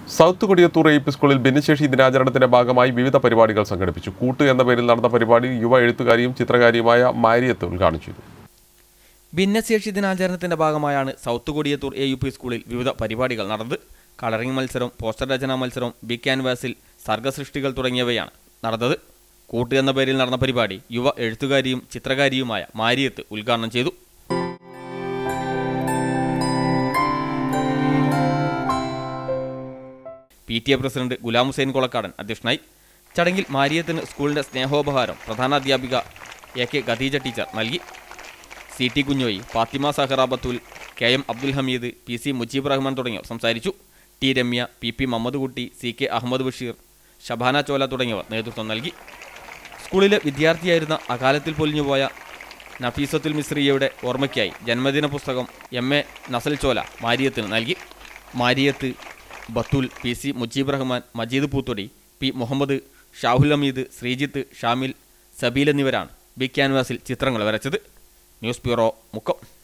south Kodiyathur A P സ്കൂളിൽ ഭിന്നശേഷി ദിനാചരണത്തിന്റെ ഭാഗമായി വിവിധ പരിപാടികൾ സംഘടിപ്പിച്ചു കൂട്ട് എന്ന പേരിൽ നടന്ന പരിപാടി യുവ എഴുത്തുകാരിയും ചിത്രകാരിയുമായ മാരിയത്ത് ഉദ്ഘാടനം ചെയ്തു ഭിന്നശേഷി ദിനാചരണത്തിന്റെ ഭാഗമായാണ് south Kodiyathur A U P സ്കൂളിൽ വിവിധ പരിപാടികൾ നടന്നത് കളറിംഗ് മത്സരം പോസ്റ്റർ രചനാ മത്സരം ബിഗ് ക്യാൻവാസിൽ സർഗസൃഷ്ടികൾ തുടങ്ങിയവയാണ് നടന്നത് കൂട്ട് എന്ന പേരിൽ നടന്ന പരിപാടി യുവ എഴുത്തുകാരിയും ചിത്രകാരിയുമായ മാരിയത്ത് ഉദ്ഘാടനം ചെയ്തു P T A president Gulam Hussain Kolakkadan അധ്യക്ഷനായി ചടങ്ങിൽ മാരിയത്തിന് സ്കൂളിന്റെ സ്നേഹോപഹാരം പ്രധാനാധ്യാപിക എ കെ ഖദീജ ടീച്ചർ നൽകി C T Kunhoyi Fathima Sahara Bathul K M Abdul Hameed P C Mujeeb Rahman തുടങ്ങിയവർ സംസാരിച്ചു T Ramya P P Muhammad Kutty C K Ahammed Basheer Shabana Chola തുടങ്ങിയവർ നേതൃത്വം നൽകി സ്കൂളിലെ വിദ്യാർത്ഥിയായിരുന്ന അകാലത്തിൽ പൊലിഞ്ഞുപോയ നഫീസത്തുൽ മിസ്രിയയുടെ ഓർമ്മയ്ക്കായി ജന്മദിന പുസ്തകം എം എ നസൽ ചോല മാരിയത്തിന് നൽകി Mariyath Bathul P C Mujeeb Rahman Majeed Poothodi P Muhammad Shahul Hameed Sreejith Shamil Sabeel എന്നിവരാണ് ബിഗ് ക്യാൻവാസിൽ ചിത്രങ്ങൾ വരച്ചത് ന്യൂസ് ബ്യൂറോ മുക്കം